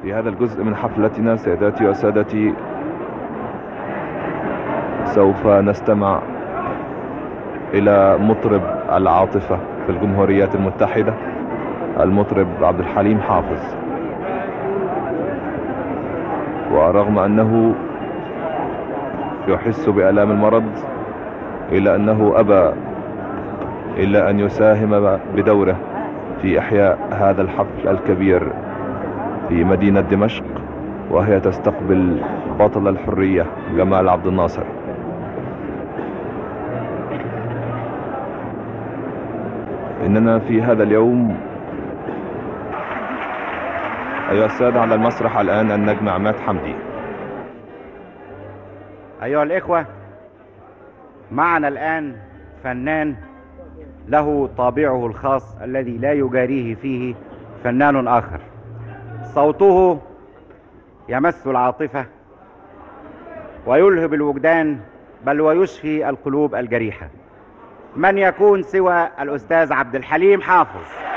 في هذا الجزء من حفلتنا سيداتي وسادتي سوف نستمع إلى مطرب العاطفة في الجمهوريات المتحدة المطرب عبد الحليم حافظ ورغم أنه يحس بألام المرض إلا أنه أبى إلا أن يساهم بدوره في إحياء هذا الحفل الكبير في مدينة دمشق وهي تستقبل بطل الحرية جمال عبد الناصر إننا في هذا اليوم أيها السادة على المسرح الآن النجم عماد حمدي أيها الإخوة معنا الآن فنان له طابعه الخاص الذي لا يجاريه فيه فنان آخر صوته يمس العاطفة ويلهب الوجدان بل ويشفي القلوب الجريحة من يكون سوى الأستاذ عبد الحليم حافظ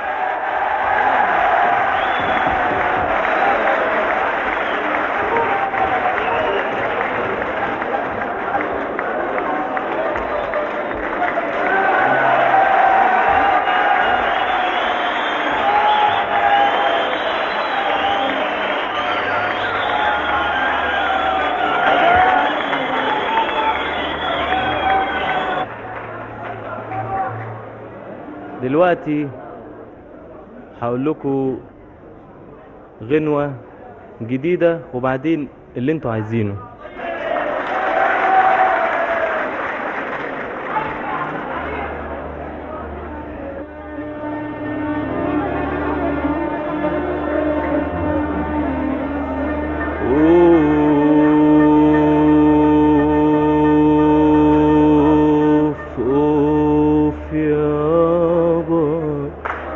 دلوقتي هقول لكم غنوة جديدة وبعدين اللي انتوا عايزينه اوف اوف يابا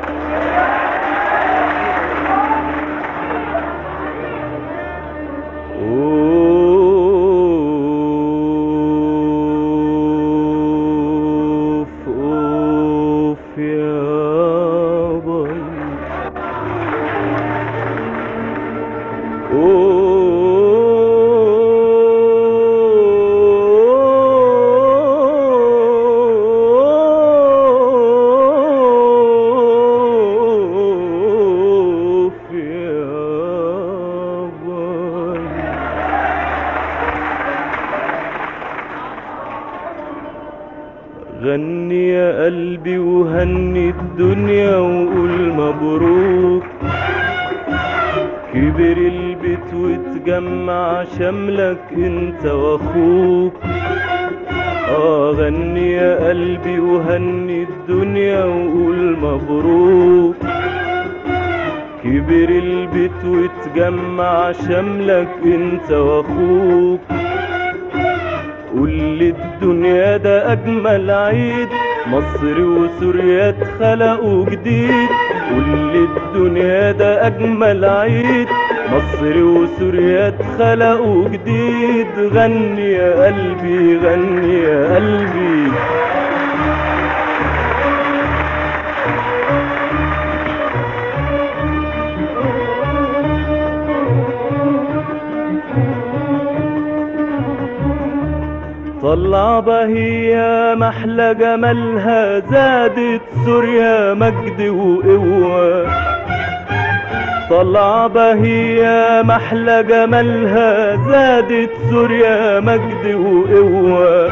اوف اوف يابا اوف يابا غني يا قلبي وهني الدنيا وقول مبروك كبر البيت وتجمع شملك انت واخوك اه غني يا قلبي وهني الدنيا وقول مبروك كبر البيت وتجمع شملك انت واخوك قول لي الدنيا ده اجمل عيد مصر وسوريا اتخلقوا جديد قول لي الدنيا ده اجمل عيد مصر وسوريا اتخلقوا جديد غني يا قلبي غني يا قلبي طلع بهية محلى جمالها زادت سوريا مجد وقوة طلع بهية محلى جمالها زادت سوريا مجد وقوة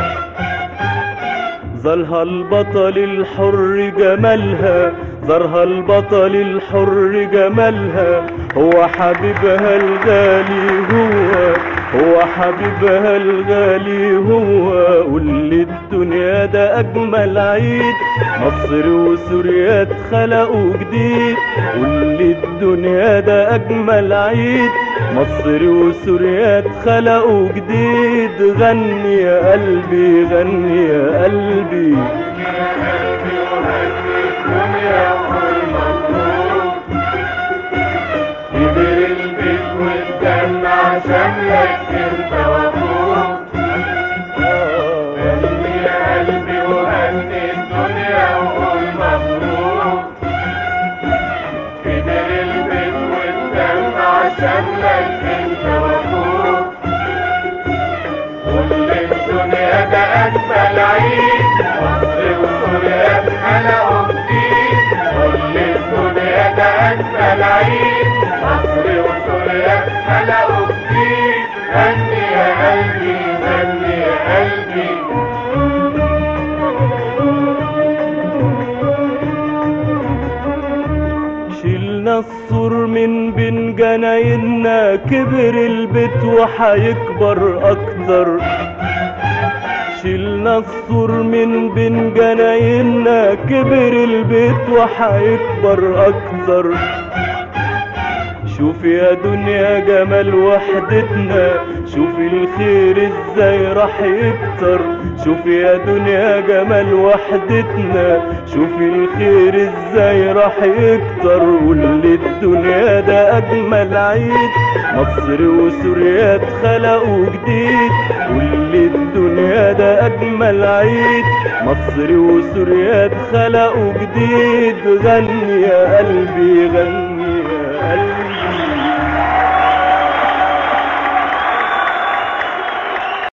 ظلها البطل الحر جمالها ظهرها البطل الحر جمالها هو حبيبها الغالي هو هو حبيبها الغالي هو قول لي الدنيا ده اجمل عيد مصر وسوريا اتخلقوا جديد قول لي الدنيا ده اجمل عيد مصر وسوريا اتخلقوا جديد غني يا قلبي غني يا قلبي كبر البيت واتجمع شملك انت واخوك غني يا قلبي وهني الدنيا وقول مبروك كبر البيت واتجمع شملك انت واخوك كل الدنيا ده اجمل عيد مصر وسوريا اتخلقوا جديد كل الدنيا ده اجمل عيد مصر وسوريا اتخلقوا جديد غني يا قلبي غني يا قلبي شيلنا السور من بين جنايننا كبر البيت وحيكبر اكتر شيلنا السور من بين جنايننا كبر البيت وحيكبر اكتر شوف يا دنيا جمال وحدتنا شوف الخير ازاي راح يكتر شوف يا دنيا جمال وحدتنا شوف الخير ازاي راح يكتر واللي الدنيا ده اجمل عيد مصر وسوريا اتخلقوا جديد واللي الدنيا ده اجمل عيد مصر وسوريا اتخلقوا جديد غني يا قلبي غني